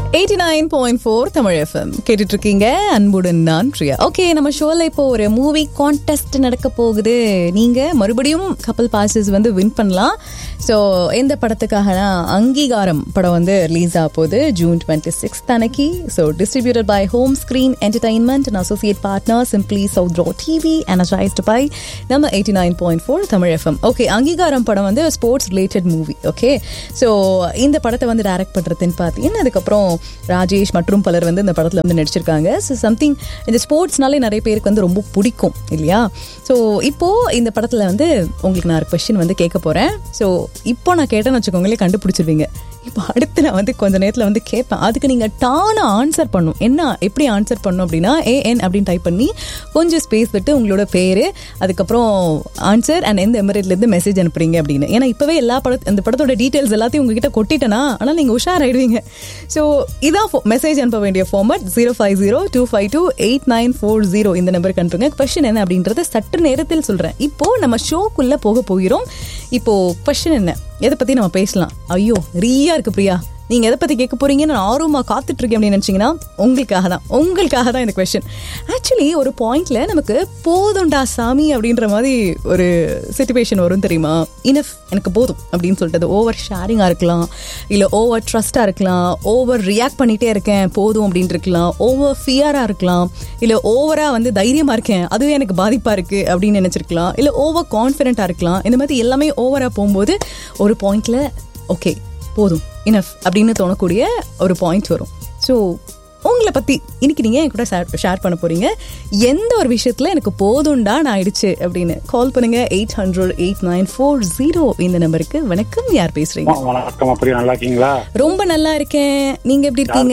Eighty nine point four Tamil FM கேட்டுட்டு இருக்கீங்க அன்புடன் நான் பிரியா ஓகே நம்ம ஷோல இப்போ ஒரு மூவி கான்டெஸ்ட் நடக்க போகுது நீங்க மறுபடியும் கப்பல் பாசஸ் வந்து வின் பண்ணலாம் ஸோ எந்த படத்துக்காகனா அங்கீகாரம் படம் வந்து ரிலீஸ் ஆக போகுது ஜூன் டுவெண்ட்டி சிக்ஸ் அன்னைக்கு so distributed by home screen entertainment and associate partner simply south ரோ டிவி எனர்ஜைஸ்டு பை நம்ம eighty nine point four Tamil FM okay அங்கீகாரம் படம் வந்து sports related movie okay so இந்த படத்தை வந்து டைரக்ட் பண்ணுறதுன்னு பார்த்தீங்கன்னா அதுக்கப்புறம் ராஜேஷ் மற்றும் பலர் வந்து இந்த படத்தில் வந்து நடிச்சிருக்காங்க ஸோ சம்திங் இந்த ஸ்போர்ட்ஸ்னாலே நிறைய பேருக்கு வந்து ரொம்ப பிடிக்கும் இல்லையா ஸோ இப்போது இந்த படத்தில் வந்து உங்களுக்கு நான் ஒரு கொஷின் வந்து கேட்க போகிறேன் ஸோ இப்போ நான் கேட்டேன்னு வச்சுக்கோங்களே கண்டுபிடிச்சிருவீங்க இப்போ அடுத்து நான் வந்து கொஞ்ச நேரத்தில் வந்து கேட்பேன் அதுக்கு நீங்கள் டான ஆன்சர் பண்ணும் என்ன எப்படி ஆன்சர் பண்ணும் அப்படின்னா ஏஎன் அப்படின்னு டைப் பண்ணி கொஞ்சம் ஸ்பேஸ் விட்டு உங்களோட பேர் அதுக்கப்புறம் ஆன்சர் அண்ட் எந்த எமிரேட்லேருந்து மெசேஜ் அனுப்புறீங்க அப்படின்னு ஏன்னா இப்போவே எல்லா படத் அந்த படத்தோட டீட்டெயில்ஸ் எல்லாத்தையும் உங்ககிட்ட கொட்டிட்டேனா ஆனால் நீங்கள் உஷாராயிடுவீங்க ஸோ இதான் மெசேஜ் அனுப்ப வேண்டிய format zero five zero two five two eight nine four zero இந்த நம்பருக்கு அனுப்புங்க கொஷின் என்ன அப்படின்றத சற்று நேரத்தில் சொல்கிறேன் இப்போ நம்ம ஷோக்குள்ளே போக போகிறோம் இப்போ கொஷின் என்ன எதை பற்றி நம்ம பேசலாம் ஐயோ ரியா இருக்கு பிரியா நீங்க எதை பத்தி கேட்க போறீங்கன்னு நான் ஆர்வமா காத்துட்டு இருக்கேன் அப்படின்னு நினைச்சீங்கன்னா உங்களுக்காக தான் உங்களுக்காக தான் இந்த கொஸ்டின் ஆக்சுவலி ஒரு பாயிண்ட்ல நமக்கு போதும்டா சாமி அப்படின்ற மாதிரி ஒரு சுச்சுவேஷன் வரும் தெரியுமா இனஃப் எனக்கு போதும் அப்படின்னு சொல்லிட்டு அது ஓவர் ஷேரிங்கா இருக்கலாம் இல்ல ஓவர் ட்ரஸ்டா இருக்கலாம் ஓவர் ரியாக்ட் பண்ணிட்டே இருக்கேன் போதும் அப்படின்னு இருக்கலாம் ஓவர் ஃபியரா இருக்கலாம் இல்ல ஓவரா வந்து தைரியமா இருக்கேன் அதுவே எனக்கு பாதிப்பா இருக்கு அப்படின்னு நினைச்சிருக்கலாம் இல்ல ஓவர் கான்ஃபிடென்ட்டா இருக்கலாம் இந்த மாதிரி எல்லாமே ஓவரா போகும்போது ஒரு பாயிண்ட்ல ஓகே போதும் இனஃப் அப்படின்னு தோணக்கூடிய ஒரு பாயிண்ட் வரும் ஸோ உங்களை பற்றி இன்னைக்கு நீங்கள் என் கூட ஷேர் பண்ண போறீங்க எந்த ஒரு விஷயத்தில் எனக்கு போதும்டா நான் ஆயிடுச்சு அப்படின்னு கால் பண்ணுங்க eight hundred eight nine four zero இந்த நம்பருக்கு வணக்கம் யார் பேசுறீங்க வணக்கம் அப்படியே நல்லா இருக்கீங்களா ரொம்ப நல்லா இருக்கேன் நீங்க எப்படி இருக்கீங்க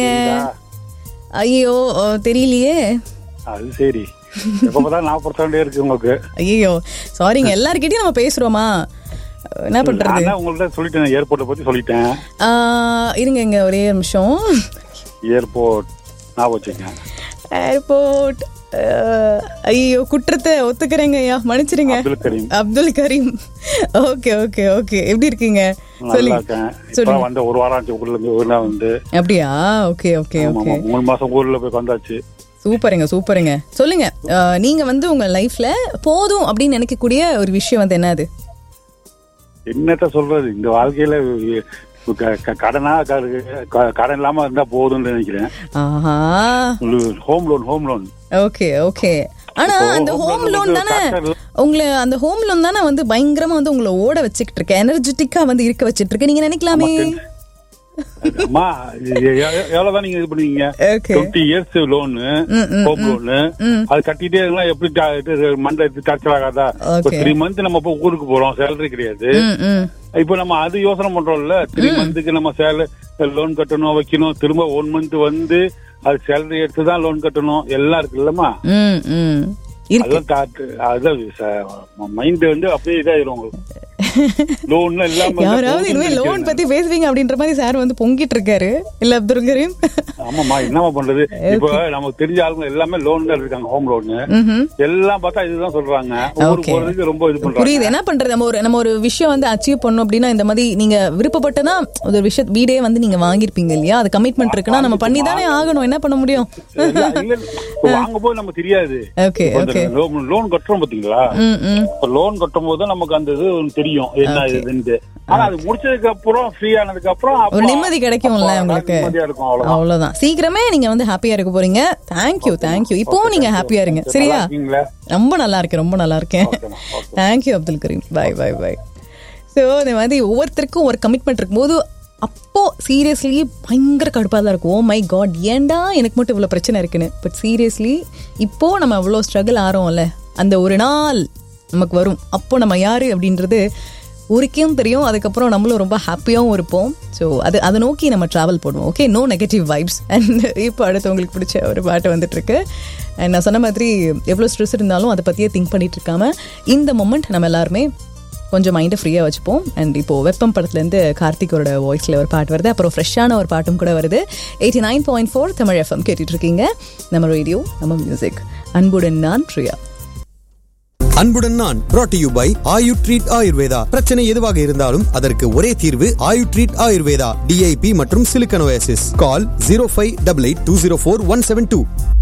ஐயோ தெரியலையே அது சரி எப்பதான் நாற்பத்தி இருக்கு உங்களுக்கு ஐயோ சாரிங்க எல்லார்கிட்டயும் நம்ம பேசுறோமா என்ன பண்றது நான் உங்கள்ட்ட சொல்லிட்டேன் ஏர்போர்ட்டை பத்தி சொல்லிட்டேன் ஆஹ், இருங்க இங்க ஒரே நிமிஷம் ஏர்போர்ட் நான் வச்சுங்க ஏர்போர்ட் ஐயோ குற்றத்தை ஒத்துக்கிறேங்க ஐயா மன்னிச்சிருங்க Abdul Karim Abdul Karim okay okay okay எப்படி இருக்கீங்க நல்லா சொல்லுங்க இருக்கேன் இப்ப சொல்லுங்க வந்து ஒரு வாரம் ஆச்சு ஊர்ல இருந்து ஊர்ல வந்து அப்படியா ஓகே ஓகே ஆமா, ஓகே ஆமா. மூணு மாசம் ஊர்ல போய் வந்தாச்சு சூப்பருங்க சூப்பருங்க சொல்லுங்க அஹ், நீங்க வந்து உங்க லைஃப்ல போதும் அப்படின்னு நினைக்கக்கூடிய ஒரு விஷயம் வந்து என்னது என்னத்த சொல்றது இந்த வாழ்க்கையில க- க- கடனா க- க- கடன் இல்லாம இருந்தா போதும்னு நினைக்கிறேன் ஆஹா home loan home loan okay okay ஆனா இப்போ அந்த home ஹோம் loan லோன் வந்து தானே factor- உங்களை அந்த ஹோம் லோன் தானே வந்து பயங்கரமா வந்து உங்களை ஓட வச்சுக்கிட்டு இருக்கு எனர்ஜெட்டிக்கா வந்து இருக்க வச்சிட்டு இருக்கு நீங்க நினைக்கலாமே அம்மா எ- எ- எவ்வளவுதான் நீங்க இது பண்ணுவீங்க okay twenty years loan home loan அது கட்டிட்டே இருந்தா எப்படி டா- இது மண்டை டார்ச்சர் ஆகாதா இப்போ Okay. த்ரீ மந்த் நம்ம இப்போ ஊருக்கு போறோம் சேலரி கிடையாது ம் ம் இப்போ நம்ம அது யோசனை பண்றோம்ல த்ரீ மந்த்துக்கு நம்ம சேலரி லோன் கட்டணும் வைக்கணும் திரும்ப ஒன் மந்த் வந்து அது சேலரி எடுத்து தான் லோன் கட்டணும் எல்லாம் இருக்கு இல்லம்மா ம் ம் இருக்கு அதெல்லாம் தாட் அதான் மைண்ட் வந்து அப்படியே இதாயிரும் உங்களுக்கு லோன் இல்லாம இருந்தா யாராவது போதும்னு இனிமே லோன் நினைக்கிறேன் பத்தி பேசுவீங்க அப்படின்ற மாதிரி சார் வந்து பொங்கிட்டு இருக்காரு இல்ல அப்துல் கரீம் ஆமாமா என்னமா பண்றது இப்போ நமக்கு தெரிஞ்ச ஆளுங்க எல்லாமே லோன் தான் இருக்காங்க ஹோம் லோன் ம்ஹும். எல்லாம் பார்த்தா இதுதான் சொல்றாங்க ஊருக்கு Okay. போறதுக்கு ரொம்ப இது பண்றாங்க புரியுது என்ன பண்றது நம்ம ஒரு நம்ம ஒரு விஷயம் வந்து அச்சீவ் பண்ணோம் அப்படின்னா இந்த மாதிரி நீங்க விருப்பப்பட்டனா ஒரு விஷயம் வீடே வந்து நீங்க வாங்கிருப்பீங்க இல்லையா அது கமிட்மெண்ட் இருக்குன்னா நம்ம பண்ணி தானே ஆகணும் என்ன பண்ண முடியும் இல்ல, இல்ல, இப்ப வாங்க போது நமக்கு தெரியாது ஓகே ஓகே லோன் கட்டுறோம் பாத்தீங்களா ம் ம் இப்ப லோன் கட்டும் போது நமக்கு அந்த இது ஒண்ணு தெரியும் என்ன இதுன்ட்டு ஆனா அது முடிச்சதுக்கு அப்புறம் ஃப்ரீ ஆனதுக்கு அப்புறம் ஒரு அப்ப- நிம்மதி கிடைக்கும்ல அப்ப உங்களுக்கு நிம்மதியா இருக்கும் அவ்வளவுதான் அவ்வளவுதான் சீக்கிரமே நீங்க வந்து ஹாப்பியா இருக்க போறீங்க தேங்க்யூ தேங்க்யூ இப்போவும் நீங்க ஹாப்பியா இருங்க சரியா நல்லா இருக்கீங்களா ரொம்ப நல்லா இருக்கேன் ரொம்ப நல்லா இருக்கேன் ஓகேம்மா, okay. Thank you Abdul Karim bye bye bye so இந்த மாதிரி ஒவ்வொருத்தருக்கும் ஒரு கமிட்மெண்ட் இருக்கும்போது அப்போ சீரியஸ்லி பயங்கர கடுப்பாக தான் இருக்கும் ஓ மை காட் ஏன்டா எனக்கு மட்டும் இவ்வளோ பிரச்சனை இருக்குன்னு பட் சீரியஸ்லி இப்போ நம்ம அவ்வளோ ஸ்ட்ரகிள் ஆறோம்ல அந்த ஒரு நாள் நமக்கு வரும் அப்போ நம்ம யாரு அப்படின்றது ஊருக்கேயும் தெரியும் அதுக்கப்புறம் நம்மளும் ரொம்ப ஹாப்பியாகவும் இருப்போம் ஸோ அது அதை நோக்கி நம்ம ட்ராவல் பண்ணுவோம் okay no negative vibes and இப்போ அடுத்து உங்களுக்கு பிடிச்ச ஒரு பாட்டு வந்துட்டு இருக்கு And நான் சொன்ன மாதிரி எவ்வளோ ஸ்ட்ரெஸ் இருந்தாலும் அதை பற்றியே திங்க் பண்ணிட்டு இருக்காம இந்த மொமெண்ட் நம்ம எல்லாருமே கொஞ்சம் மைண்டை ஃப்ரீயாக வச்சுப்போம் அண்ட் இப்போ வெப்பம் படத்துலேருந்து கார்த்திகோட வாய்ஸில் ஒரு பாட்டு வருது அப்புறம் ஃப்ரெஷ்ஷான ஒரு பாட்டும் கூட வருது eighty nine point four Tamil FM கேட்டுட்டு இருக்கீங்க நம்ம ரேடியோ நம்ம மியூசிக் அன்புடன் நான் பிரியா அன்புடன் நான் brought to you by Ayu treat Ayurveda பிரச்சனை எதுவாக இருந்தாலும் அதற்கு ஒரே தீர்வு ஆயு ட்ரீட் ஆயுர்வேதா டிஐபி மற்றும் சிலிக்கனோசிஸ் call zero five double eight two zero four one seven two